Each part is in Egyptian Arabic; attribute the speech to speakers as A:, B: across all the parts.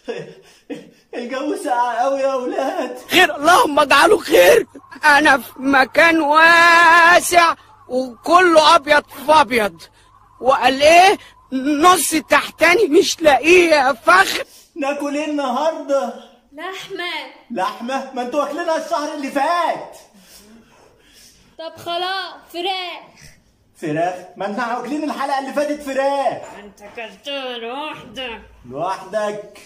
A: الجو ساقع قوي يا اولاد
B: خير اللهم اجعله خير انا في مكان واسع وكله ابيض في ابيض وقال ايه نص تحتاني مش لاقيه يا فخر
A: ناكل ايه النهارده
C: لحمة
A: لحمه ما انتوا واكلينها الشهر اللي فات
C: طب خلاص فراخ
A: فراخ ما احنا واكلين الحلقه اللي فاتت فراخ
C: انت كلتها لوحدك
A: لوحدك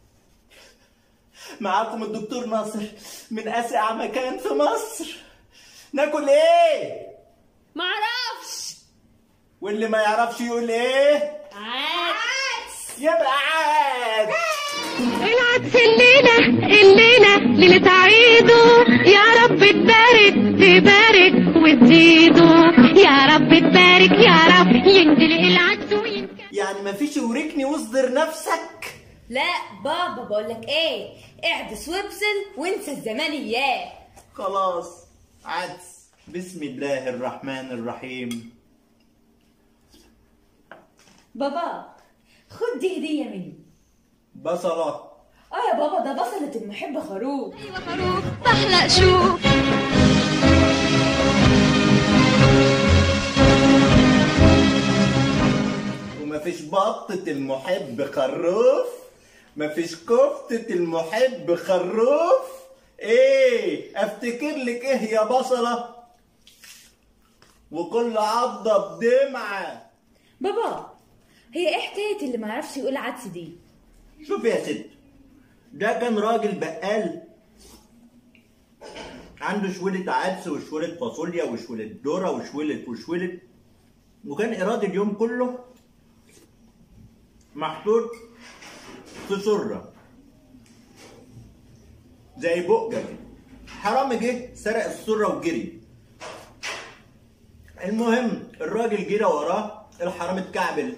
A: معاكم الدكتور ناصر من اسقع مكان في مصر ناكل ايه
C: معرفش
A: واللي ما يعرفش يقول ايه
C: عادس
A: يبقى عاد
D: العدس الليلة الليلة ليلة عيده يا رب تبارك تبارك وتزيده يا رب تبارك يا رب ينزل العدس وينكسر
A: يعني ما فيش وركني واصدر نفسك
C: لا بابا بقولك ايه اعدس وابسل وانسى الزمنيات
A: خلاص عدس بسم الله الرحمن الرحيم
C: بابا خد دي هدية مني
A: بصلة
C: اه يا بابا ده بصلة المحب خروف
D: ايوه خروف بحلق شوف
A: ومفيش بطة المحب خروف مفيش كفتة المحب خروف ايه افتكر لك ايه يا بصلة وكل عضة بدمعة
C: بابا هي ايه حكاية اللي معرفش يقول عدس دي
A: شوف يا ست ده كان راجل بقال عنده شويلة عدس وشويلة فاصوليا وشويلة ذرة وشويلة وشويلة وكان إيراد اليوم كله محطوط في سرة زي بقجة كده حرامي جه سرق السرة وجري المهم الراجل جرى وراه الحرامي اتكعبل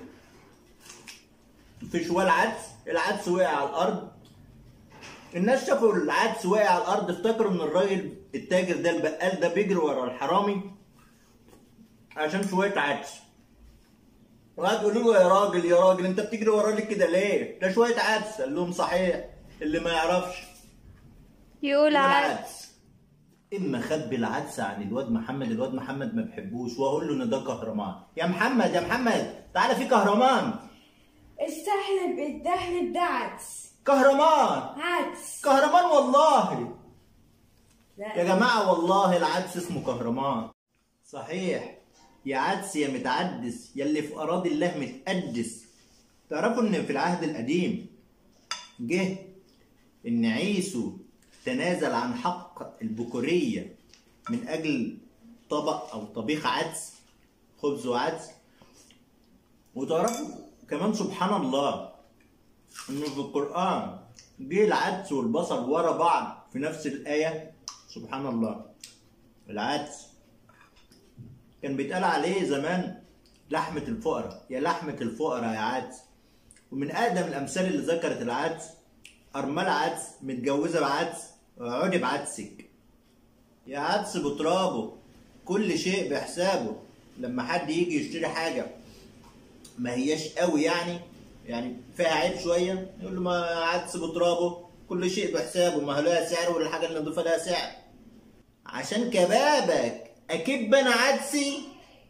A: في شوال عدس العدس وقع على الارض الناس شافوا العدس وقع على الارض افتكروا ان الراجل التاجر ده البقال ده بيجري ورا الحرامي عشان شويه عدس وقعد يقولوا له يا راجل يا راجل انت بتجري وراه ليه كده ليه؟ ده شويه عدس قال لهم صحيح اللي ما يعرفش
D: يقول
A: العدس اما خبي العدس عن الواد محمد الواد محمد ما بحبوش واقول له ان ده كهرمان يا محمد يا محمد تعالى في كهرمان
C: السحلب الدهلب ده عدس
A: كهرمان
C: عدس
A: كهرمان والله
C: لا
A: يا جماعة والله العدس اسمه كهرمان صحيح يا عدس يا متعدس يا اللي في أراضي الله متقدس تعرفوا إن في العهد القديم جه إن عيسو تنازل عن حق البكورية من أجل طبق أو طبيخ عدس خبز وعدس وتعرفوا كمان سبحان الله إنه في القرآن جه العدس والبصل ورا بعض في نفس الآية سبحان الله العدس كان بيتقال عليه زمان لحمة الفقراء يا لحمة الفقراء يا عدس ومن أقدم الأمثال اللي ذكرت العدس أرملة عدس متجوزة بعدس اقعدي بعدسك يا عدس بترابه كل شيء بحسابه لما حد يجي يشتري حاجة ما هياش قوي يعني يعني فيها عيب شوية يقول له ما عدس بترابه كل شيء بحسابه ما هو لها سعر ولا الحاجة اللي نضيفها لها سعر عشان كبابك اكب انا عدسي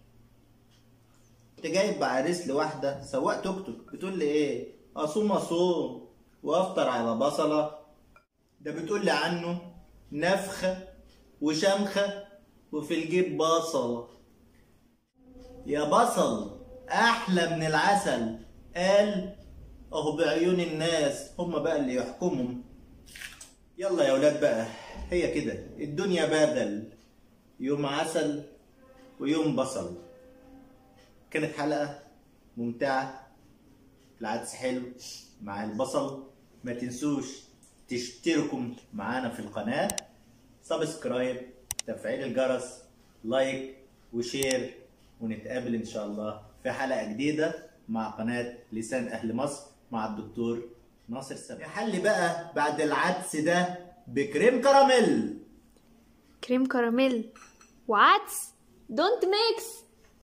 A: كنت جايب عريس لواحدة سواق توك توك بتقول لي ايه اصوم اصوم وافطر على بصلة ده بتقول لي عنه نفخة وشمخة وفي الجيب بصلة يا بصل احلى من العسل قال اهو بعيون الناس هم بقى اللي يحكمهم يلا يا ولاد بقى هي كده الدنيا بدل يوم عسل ويوم بصل كانت حلقة ممتعة العدس حلو مع البصل ما تنسوش تشتركوا معانا في القناة سبسكرايب تفعيل الجرس لايك وشير ونتقابل ان شاء الله في حلقة جديدة مع قناة لسان اهل مصر مع الدكتور ناصر سامي حل بقى بعد العدس ده بكريم كراميل
D: كريم كراميل وعدس دونت ميكس